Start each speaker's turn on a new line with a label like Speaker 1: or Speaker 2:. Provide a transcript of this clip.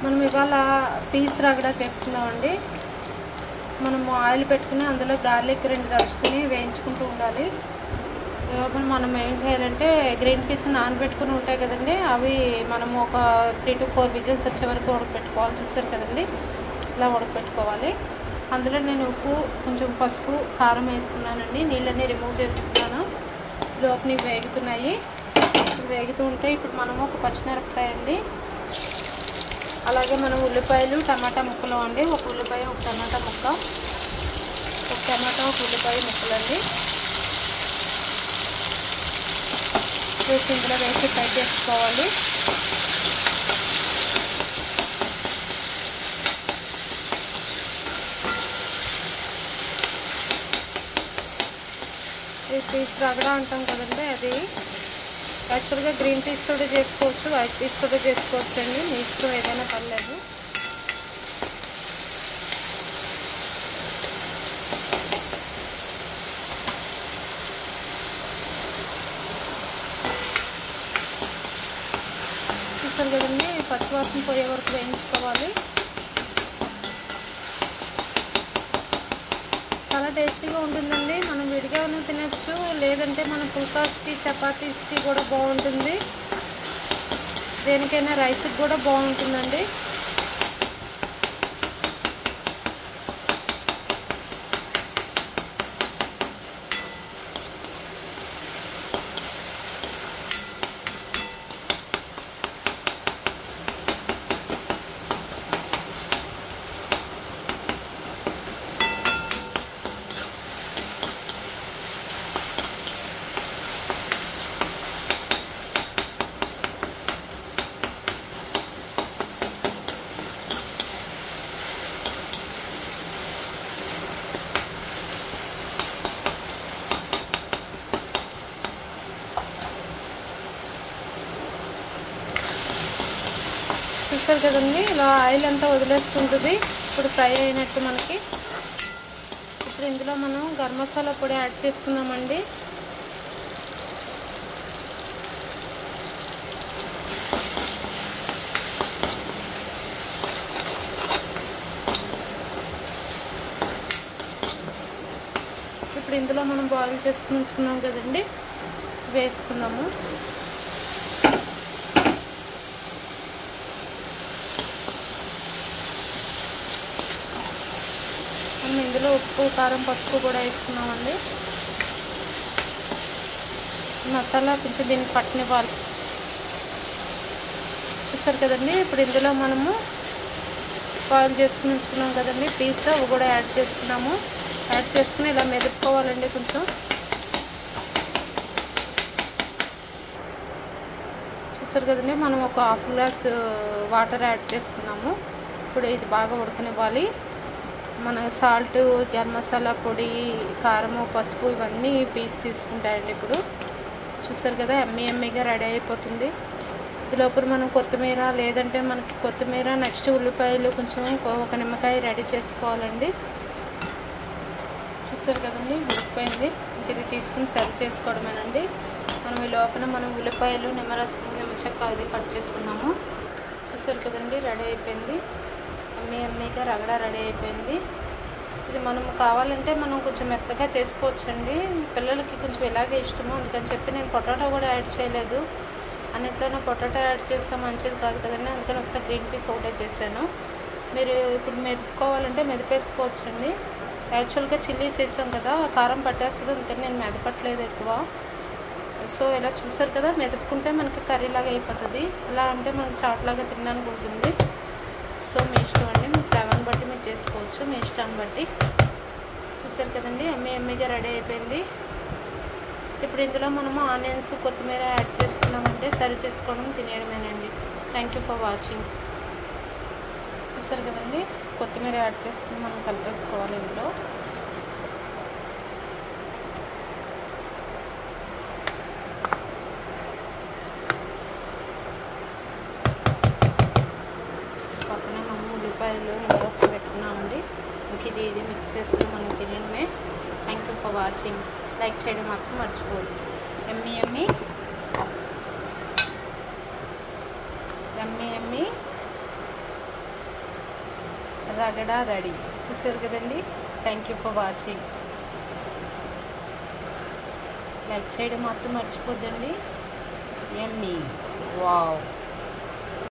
Speaker 1: మనం ఇవాళ పీస్ రగడా చేసుకుందామండి మనము ఆయిల్ పెట్టుకుని అందులో గార్లిక్ రెండు దలుచుకుని వేయించుకుంటూ ఉండాలి లోపల మనం ఏం చేయాలంటే గ్రీన్ పీస్ నానబెట్టుకుని ఉంటాయి కదండి అవి మనము ఒక త్రీ టు ఫోర్ విజిల్స్ వచ్చే వరకు ఉడకపెట్టుకోవాలి చూస్తారు కదండి ఇలా ఉడకపెట్టుకోవాలి అందులో నేను ఉప్పు కొంచెం పసుపు కారం వేసుకున్నానండి నీళ్ళని రిమూవ్ చేసుకున్నాను లోపని వేగుతున్నాయి వేగుతూ ఉంటే ఇప్పుడు మనము ఒక పచ్చిమిరపకాయ అండి అలాగే మనం ఉల్లిపాయలు టమాటా ముక్కలు అండి ఒక ఉల్లిపాయ ఒక టమాటా ముక్క ఒక టమాటా ఒక ఉల్లిపాయ ముక్కలండి వేసి ఇందులో వేసి ఫ్రై చేసుకోవాలి ఈ పీస్ రగడా అంటాం కదండి అది యాక్చువల్గా గ్రీన్ పీస్ తోటి చేసుకోవచ్చు వైట్ పీస్ తోటి చేసుకోవచ్చు అండి మీ ఇష్టం ఏదైనా పర్లేదు చూసారు కదండి పచ్చివాసన పోయే వరకు వేయించుకోవాలి చాలా టేస్టీగా ఉంటుందండి మనం విడిగాను తినచ్చు లేదంటే మన పుల్కాస్కి చపాతీస్కి కూడా బాగుంటుంది దేనికైనా రైస్కి కూడా బాగుంటుందండి చూస్తారు కదండి ఇలా ఆయిల్ అంతా వదిలేస్తుంటుంది ఇప్పుడు ఫ్రై అయినట్టు మనకి ఇప్పుడు ఇందులో మనం గరం మసాలా పొడి యాడ్ చేసుకుందామండి ఇప్పుడు ఇందులో మనం బాయిల్ చేసుకుని ఉంచుకున్నాం కదండి వేసుకుందాము మనం ఇందులో ఉప్పు కారం పసుపు కూడా వేసుకున్నామండి మసాలా కొంచెం దీనికి పట్టనివ్వాలి చూస్తారు కదండి ఇప్పుడు ఇందులో మనము బాయిల్ చేసుకుని ఉంచుకున్నాం కదండి పీస్ అవి కూడా యాడ్ చేసుకున్నాము యాడ్ చేసుకుని ఇలా మెదుపుకోవాలండి కొంచెం చూస్తారు కదండి మనం ఒక హాఫ్ గ్లాస్ వాటర్ యాడ్ చేసుకున్నాము ఇప్పుడు ఇది బాగా ఉడకనివ్వాలి మన సాల్ట్ గరం మసాలా పొడి కారము పసుపు ఇవన్నీ పీస్ తీసుకుంటాయండి ఇప్పుడు చూస్తారు కదా ఎమ్మి ఎమ్మిగా రెడీ అయిపోతుంది ఈ లోపల మనం కొత్తిమీర లేదంటే మనకి కొత్తిమీర నెక్స్ట్ ఉల్లిపాయలు కొంచెం ఒక నిమ్మకాయ రెడీ చేసుకోవాలండి చూస్తారు కదండి ఉడికిపోయింది ఇంక ఇది తీసుకుని సర్వ్ చేసుకోవడమేనండి మనం ఈ లోపల మనం ఉల్లిపాయలు నిమ్మరసం నిమ్మచెక్క అది కట్ చేసుకున్నాము చూస్తారు కదండి రెడీ అయిపోయింది ఎమ్మి ఎమ్మిగా రగడ రెడీ అయిపోయింది ఇది మనం కావాలంటే మనం కొంచెం మెత్తగా చేసుకోవచ్చండి పిల్లలకి కొంచెం ఇలాగే ఇష్టము అందుకని చెప్పి నేను పొటాటో కూడా యాడ్ చేయలేదు అన్నిట్లోనే పొటాటో యాడ్ చేస్తే మంచిది కాదు కదండి అందుకని ఒక గ్రీన్ పీస్ ఒకటే చేశాను మీరు ఇప్పుడు మెదుపుకోవాలంటే మెదిపేసుకోవచ్చండి యాక్చువల్గా చిల్లీస్ వేసాం కదా కారం పట్టేస్తుంది అందుకని నేను మెదపట్లేదు ఎక్కువ సో ఇలా చూసారు కదా మెదుపుకుంటే మనకి కర్రీలాగా అయిపోతుంది ఇలా అంటే మనకి చాట్లాగా తినడానికి ఉంటుంది సో మీ ఇష్టం అండి మీ ఫ్లేవర్ని బట్టి మీరు చేసుకోవచ్చు మీ ఇష్టాన్ని బట్టి చూసారు కదండి ఎమ్మె ఎమ్మెగా రెడీ అయిపోయింది ఇప్పుడు ఇందులో మనము ఆనియన్స్ కొత్తిమీర యాడ్ చేసుకున్నామంటే సర్వ్ చేసుకోవడం తినేయడమేనండి థ్యాంక్ యూ ఫర్ వాచింగ్ చూసారు కదండి కొత్తిమీర యాడ్ చేసుకుని మనం కలిపేసుకోవాలి ఇందులో పక్కనే మనం ఉల్లిపాయలు నిమ్మరసం పెట్టుకున్నామండి ఇంక ఇది ఇది మిక్స్ చేసుకుని మనం తినడమే thank you for watching like చేయడం మాత్రం మర్చిపోవద్దు ఎమ్మి ఎమ్మి ఎమ్మి ఎమ్మి రగడ రెడీ చూసారు కదండి thank you for watching like చేయడం మాత్రం మర్చిపోద్దండి ఎమ్మీ వావ్